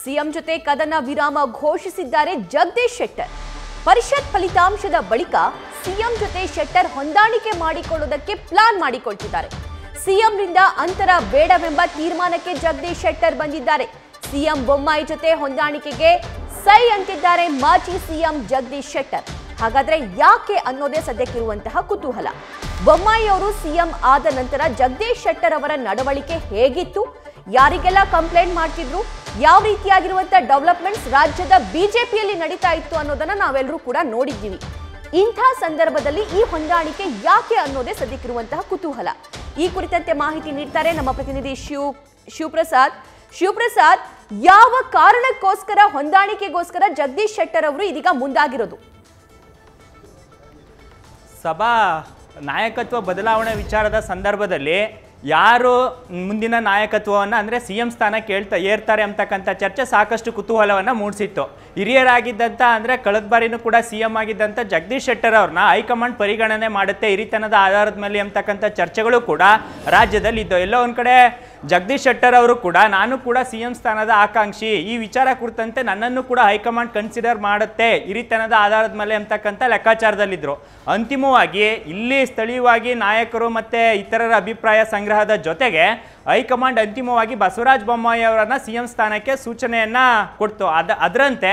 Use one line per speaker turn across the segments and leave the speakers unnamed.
CM ಜೊತೆ ಕದನ ವಿರಾಮ ಘೋಷಿಸಿದ್ದಾರೆ ಜಗದೀಶ್ ಶೆಟ್ಟರ್ ಪರಿಷತ್ ಫಲಿತಾಂಶದ ಬಳಿಕ ಸಿಎಂ ಜೊತೆ ಶೆಟ್ಟರ್ ಹೊಂದಾಣಿಕೆ ಮಾಡಿಕೊಳ್ಳುವುದಕ್ಕೆ ಪ್ಲಾನ್ ಮಾಡಿಕೊಳ್ತಿದ್ದಾರೆ ಸಿಎಂರಿಂದ ಅಂತರ ಬೇಡವೆಂಬ ತೀರ್ಮಾನಕ್ಕೆ ಜಗದೀಶ್ ಶೆಟ್ಟರ್ ಬಂದಿದ್ದಾರೆ ಸಿಎಂ ಬೊಮ್ಮಾಯಿ ಜೊತೆ ಹೊಂದಾಣಿಕೆಗೆ ಸೈ ಅಂತಿದ್ದಾರೆ ಮಾಜಿ ಸಿಎಂ ಜಗದೀಶ್ ಶೆಟ್ಟರ್ ಹಾಗಾದ್ರೆ ಯಾಕೆ ಅನ್ನೋದೇ ಸದ್ಯಕ್ಕಿರುವಂತಹ ಕುತೂಹಲ ಬೊಮ್ಮಾಯಿ ಅವರು ಸಿಎಂ ಆದ ನಂತರ ಜಗದೀಶ್ ಶೆಟ್ಟರ್ ಅವರ ನಡವಳಿಕೆ ಹೇಗಿತ್ತು ಯಾರಿಗೆಲ್ಲ ಕಂಪ್ಲೇಂಟ್ ಮಾಡ್ತಿದ್ರು ಯಾವ ರೀತಿಯಾಗಿರುವಂತಹ ಡೆವಲಪ್ಮೆಂಟ್ಸ್ ರಾಜ್ಯದ ಬಿಜೆಪಿಯಲ್ಲಿ ನಡೀತಾ ಇತ್ತು ಅನ್ನೋದನ್ನ ನಾವೆಲ್ಲರೂ ಕೂಡ ನೋಡಿದ್ದೀವಿ ಇಂಥ ಸಂದರ್ಭದಲ್ಲಿ ಈ ಹೊಂದಾಣಿಕೆ ಯಾಕೆ ಅನ್ನೋದೇ ಸದ್ಯಕ್ಕಿರುವಂತಹ ಕುತೂಹಲ ಈ ಕುರಿತಂತೆ ಮಾಹಿತಿ ನೀಡ್ತಾರೆ ನಮ್ಮ ಪ್ರತಿನಿಧಿ ಶಿವ್ ಶಿವಪ್ರಸಾದ್ ಶಿವಪ್ರಸಾದ್ ಯಾವ ಕಾರಣಕ್ಕೋಸ್ಕರ ಹೊಂದಾಣಿಕೆಗೋಸ್ಕರ ಜಗದೀಶ್ ಶೆಟ್ಟರ್ ಅವರು ಇದೀಗ ಮುಂದಾಗಿರೋದು
ಸಭಾ ನಾಯಕತ್ವ ಬದಲಾವಣೆ ವಿಚಾರದ ಸಂದರ್ಭದಲ್ಲಿ ಯಾರು ಮುಂದಿನ ನಾಯಕತ್ವವನ್ನು ಅಂದರೆ ಸಿ ಎಂ ಸ್ಥಾನ ಕೇಳ್ತಾ ಏರ್ತಾರೆ ಅಂತಕ್ಕಂಥ ಚರ್ಚೆ ಸಾಕಷ್ಟು ಕುತೂಹಲವನ್ನು ಮೂಡಿಸಿತ್ತು ಹಿರಿಯರಾಗಿದ್ದಂಥ ಅಂದರೆ ಕಳೆದ ಬಾರಿನೂ ಕೂಡ ಸಿ ಎಂ ಆಗಿದ್ದಂಥ ಜಗದೀಶ್ ಶೆಟ್ಟರ್ ಅವ್ರನ್ನ ಹೈಕಮಾಂಡ್ ಪರಿಗಣನೆ ಮಾಡುತ್ತೆ ಹಿರಿತನದ ಆಧಾರದ ಮೇಲೆ ಅಂತಕ್ಕಂಥ ಚರ್ಚೆಗಳು ಕೂಡ ರಾಜ್ಯದಲ್ಲಿ ಇದ್ದವು ಎಲ್ಲೋ ಒಂದು ಕಡೆ ಜಗದೀಶ್ ಶೆಟ್ಟರ್ ಅವರು ಕೂಡ ನಾನು ಕೂಡ ಸಿ ಎಂ ಸ್ಥಾನದ ಆಕಾಂಕ್ಷಿ ಈ ವಿಚಾರ ಕುರಿತಂತೆ ನನ್ನನ್ನು ಕೂಡ ಹೈಕಮಾಂಡ್ ಕನ್ಸಿಡರ್ ಮಾಡುತ್ತೆ ಹಿರಿತನದ ಆಧಾರದ ಮೇಲೆ ಅಂತಕ್ಕಂಥ ಲೆಕ್ಕಾಚಾರದಲ್ಲಿದ್ದರು ಅಂತಿಮವಾಗಿ ಇಲ್ಲಿ ಸ್ಥಳೀಯವಾಗಿ ನಾಯಕರು ಮತ್ತು ಇತರರ ಅಭಿಪ್ರಾಯ ಸಂಗ್ರಹದ ಜೊತೆಗೆ ಹೈಕಮಾಂಡ್ ಅಂತಿಮವಾಗಿ ಬಸವರಾಜ ಬೊಮ್ಮಾಯಿ ಅವರನ್ನ ಸಿ ಎಂ ಸ್ಥಾನಕ್ಕೆ ಸೂಚನೆಯನ್ನ ಕೊಡ್ತು ಅದ ಅದರಂತೆ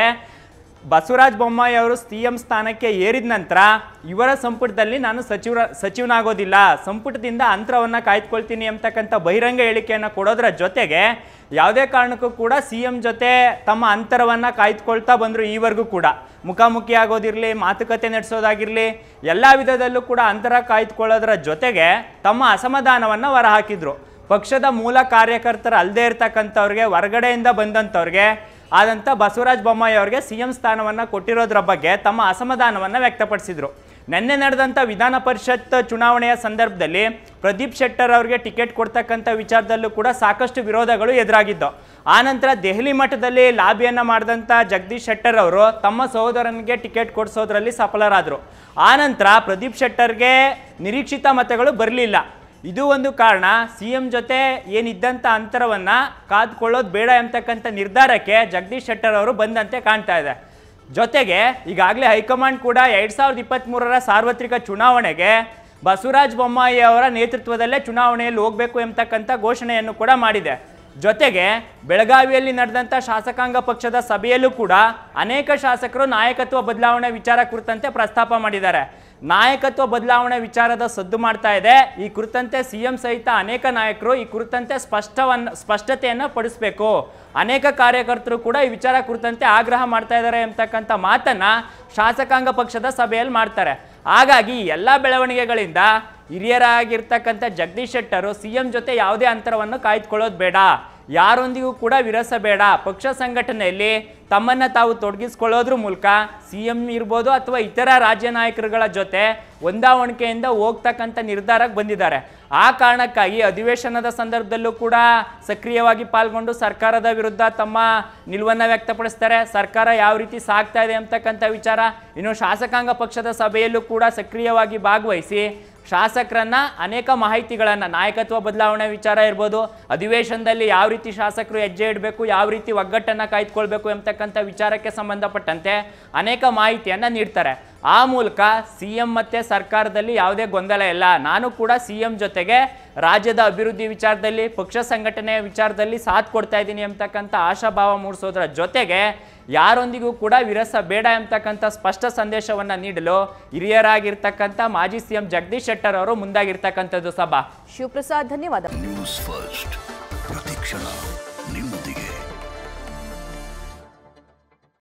ಬಸವರಾಜ ಬೊಮ್ಮಾಯಿ ಅವರು ಸಿ ಎಂ ಸ್ಥಾನಕ್ಕೆ ಏರಿದ ನಂತರ ಇವರ ಸಂಪುಟದಲ್ಲಿ ನಾನು ಸಚಿವರ ಸಚಿವನಾಗೋದಿಲ್ಲ ಸಂಪುಟದಿಂದ ಅಂತರವನ್ನು ಕಾಯ್ದುಕೊಳ್ತೀನಿ ಅಂತಕ್ಕಂಥ ಬಹಿರಂಗ ಹೇಳಿಕೆಯನ್ನು ಕೊಡೋದ್ರ ಜೊತೆಗೆ ಯಾವುದೇ ಕಾರಣಕ್ಕೂ ಕೂಡ ಸಿ ಎಂ ಜೊತೆ ತಮ್ಮ ಅಂತರವನ್ನು ಕಾಯ್ದುಕೊಳ್ತಾ ಬಂದರು ಈವರೆಗೂ ಕೂಡ ಮುಖಾಮುಖಿ ಆಗೋದಿರಲಿ ಮಾತುಕತೆ ನಡೆಸೋದಾಗಿರಲಿ ಎಲ್ಲ ವಿಧದಲ್ಲೂ ಕೂಡ ಅಂತರ ಕಾಯ್ದುಕೊಳ್ಳೋದ್ರ ಜೊತೆಗೆ ತಮ್ಮ ಅಸಮಾಧಾನವನ್ನು ಹೊರಹಾಕಿದ್ರು ಪಕ್ಷದ ಮೂಲ ಕಾರ್ಯಕರ್ತರ ಅಲ್ಲದೆ ಇರ್ತಕ್ಕಂಥವ್ರಿಗೆ ಹೊರಗಡೆಯಿಂದ ಬಂದಂಥವ್ರಿಗೆ ಆದಂಥ ಬಸವರಾಜ ಬೊಮ್ಮಾಯಿ ಅವರಿಗೆ ಸಿ ಎಂ ಸ್ಥಾನವನ್ನು ಕೊಟ್ಟಿರೋದ್ರ ಬಗ್ಗೆ ತಮ್ಮ ಅಸಮಾಧಾನವನ್ನು ವ್ಯಕ್ತಪಡಿಸಿದರು ನಿನ್ನೆ ನಡೆದಂಥ ವಿಧಾನ ಪರಿಷತ್ ಚುನಾವಣೆಯ ಸಂದರ್ಭದಲ್ಲಿ ಪ್ರದೀಪ್ ಶೆಟ್ಟರ್ ಅವರಿಗೆ ಟಿಕೆಟ್ ಕೊಡ್ತಕ್ಕಂಥ ವಿಚಾರದಲ್ಲೂ ಕೂಡ ಸಾಕಷ್ಟು ವಿರೋಧಗಳು ಎದುರಾಗಿದ್ದು ಆನಂತರ ದೆಹಲಿ ಮಟ್ಟದಲ್ಲಿ ಲಾಬಿಯನ್ನು ಮಾಡಿದಂಥ ಜಗದೀಶ್ ಶೆಟ್ಟರ್ ಅವರು ತಮ್ಮ ಸಹೋದರನಿಗೆ ಟಿಕೆಟ್ ಕೊಡಿಸೋದ್ರಲ್ಲಿ ಸಫಲರಾದರು ಆನಂತರ ಪ್ರದೀಪ್ ಶೆಟ್ಟರ್ಗೆ ನಿರೀಕ್ಷಿತ ಮತಗಳು ಬರಲಿಲ್ಲ ಇದು ಒಂದು ಕಾರಣ ಸಿ ಎಂ ಜೊತೆ ಏನಿದ್ದಂಥ ಅಂತರವನ್ನು ಕಾದ್ಕೊಳ್ಳೋದು ಬೇಡ ಎಂತಕ್ಕಂಥ ನಿರ್ಧಾರಕ್ಕೆ ಜಗದೀಶ್ ಶೆಟ್ಟರ್ ಅವರು ಬಂದಂತೆ ಕಾಣ್ತಾ ಇದೆ ಜೊತೆಗೆ ಈಗಾಗಲೇ ಹೈಕಮಾಂಡ್ ಕೂಡ ಎರಡು ಸಾವಿರದ ಇಪ್ಪತ್ತ್ಮೂರರ ಸಾರ್ವತ್ರಿಕ ಚುನಾವಣೆಗೆ ಬಸವರಾಜ ಬೊಮ್ಮಾಯಿ ಅವರ ನೇತೃತ್ವದಲ್ಲೇ ಚುನಾವಣೆಯಲ್ಲಿ ಹೋಗಬೇಕು ಎಂಬತಕ್ಕಂಥ ಘೋಷಣೆಯನ್ನು ಕೂಡ ಮಾಡಿದೆ ಜೊತೆಗೆ ಬೆಳಗಾವಿಯಲ್ಲಿ ನಡೆದಂಥ ಶಾಸಕಾಂಗ ಪಕ್ಷದ ಸಭೆಯಲ್ಲೂ ಕೂಡ ಅನೇಕ ಶಾಸಕರು ನಾಯಕತ್ವ ಬದಲಾವಣೆ ವಿಚಾರ ಕುರಿತಂತೆ ಪ್ರಸ್ತಾಪ ಮಾಡಿದ್ದಾರೆ ನಾಯಕತ್ವ ಬದಲಾವಣೆ ವಿಚಾರದ ಸದ್ದು ಮಾಡ್ತಾ ಇದೆ ಈ ಕುರಿತಂತೆ ಸಿ ಎಂ ಸಹಿತ ಅನೇಕ ನಾಯಕರು ಈ ಕುರಿತಂತೆ ಸ್ಪಷ್ಟವನ್ನು ಸ್ಪಷ್ಟತೆಯನ್ನು ಪಡಿಸಬೇಕು ಅನೇಕ ಕಾರ್ಯಕರ್ತರು ಕೂಡ ಈ ವಿಚಾರ ಕುರಿತಂತೆ ಆಗ್ರಹ ಮಾಡ್ತಾ ಇದ್ದಾರೆ ಎಂಬತಕ್ಕಂಥ ಮಾತನ್ನ ಶಾಸಕಾಂಗ ಪಕ್ಷದ ಸಭೆಯಲ್ಲಿ ಮಾಡ್ತಾರೆ ಹಾಗಾಗಿ ಈ ಎಲ್ಲ ಬೆಳವಣಿಗೆಗಳಿಂದ ಹಿರಿಯರಾಗಿರ್ತಕ್ಕಂಥ ಜಗದೀಶ್ ಶೆಟ್ಟರು ಸಿ ಎಂ ಜೊತೆ ಯಾವುದೇ ಅಂತರವನ್ನು ಕಾಯ್ದುಕೊಳ್ಳೋದು ಬೇಡ ಯಾರೊಂದಿಗೂ ಕೂಡ ವಿರಸಬೇಡ ಪಕ್ಷ ಸಂಘಟನೆಯಲ್ಲಿ ತಮ್ಮನ್ನು ತಾವು ತೊಡಗಿಸ್ಕೊಳ್ಳೋದ್ರ ಮೂಲಕ ಸಿ ಎಂ ಇರ್ಬೋದು ಅಥವಾ ಇತರ ರಾಜ್ಯ ನಾಯಕರುಗಳ ಜೊತೆ ಹೊಂದಾವಣಿಕೆಯಿಂದ ಹೋಗ್ತಕ್ಕಂಥ ನಿರ್ಧಾರಕ್ಕೆ ಬಂದಿದ್ದಾರೆ ಆ ಕಾರಣಕ್ಕಾಗಿ ಅಧಿವೇಶನದ ಸಂದರ್ಭದಲ್ಲೂ ಕೂಡ ಸಕ್ರಿಯವಾಗಿ ಪಾಲ್ಗೊಂಡು ಸರ್ಕಾರದ ವಿರುದ್ಧ ತಮ್ಮ ನಿಲುವನ್ನು ವ್ಯಕ್ತಪಡಿಸ್ತಾರೆ ಸರ್ಕಾರ ಯಾವ ರೀತಿ ಸಾಗ್ತಾ ಇದೆ ಅಂತಕ್ಕಂಥ ವಿಚಾರ ಇನ್ನು ಶಾಸಕಾಂಗ ಪಕ್ಷದ ಸಭೆಯಲ್ಲೂ ಕೂಡ ಸಕ್ರಿಯವಾಗಿ ಭಾಗವಹಿಸಿ ಶಾಸಕರನ್ನ ಅನೇಕ ಮಾಹಿತಿಗಳನ್ನು ನಾಯಕತ್ವ ಬದಲಾವಣೆ ವಿಚಾರ ಇರ್ಬೋದು ಅಧಿವೇಶನದಲ್ಲಿ ಯಾವ ರೀತಿ ಶಾಸಕರು ಹೆಜ್ಜೆ ಇಡಬೇಕು ಯಾವ ರೀತಿ ಒಗ್ಗಟ್ಟನ್ನು ಕಾಯ್ದುಕೊಳ್ಬೇಕು ಎಂಬತಕ್ಕಂಥ ವಿಚಾರಕ್ಕೆ ಸಂಬಂಧಪಟ್ಟಂತೆ ಅನೇಕ ಮಾಹಿತಿಯನ್ನು ನೀಡ್ತಾರೆ ಆ ಮೂಲಕ ಸಿ ಎಂ ಮತ್ತು ಸರ್ಕಾರದಲ್ಲಿ ಯಾವುದೇ ಗೊಂದಲ ಇಲ್ಲ ನಾನು ಕೂಡ ಸಿ ಎಂ ಜೊತೆಗೆ ರಾಜ್ಯದ ಅಭಿವೃದ್ಧಿ ವಿಚಾರದಲ್ಲಿ ಪಕ್ಷ ಸಂಘಟನೆಯ ವಿಚಾರದಲ್ಲಿ ಸಾಥ್ ಕೊಡ್ತಾ ಇದ್ದೀನಿ ಎಂಬತಕ್ಕಂಥ ಆಶಾಭಾವ ಮೂಡಿಸೋದ್ರ ಜೊತೆಗೆ ಯಾರೊಂದಿಗೂ ಕೂಡ ವಿರಸ ಬೇಡ ಎಂಬತಕ್ಕಂಥ ಸ್ಪಷ್ಟ ಸಂದೇಶವನ್ನು ನೀಡಲು ಹಿರಿಯರಾಗಿರ್ತಕ್ಕಂಥ ಮಾಜಿ ಸಿ ಎಂ ಜಗದೀಶ್ ಶೆಟ್ಟರ್ ಅವರು ಮುಂದಾಗಿರ್ತಕ್ಕಂಥದ್ದು ಸಭಾ
ಶಿವಪ್ರಸಾದ್ ಧನ್ಯವಾದ
ನ್ಯೂಸ್ ಫಸ್ಟ್ ಪ್ರತಿಕ್ಷಣ ನಿಮ್ಮೊಂದಿಗೆ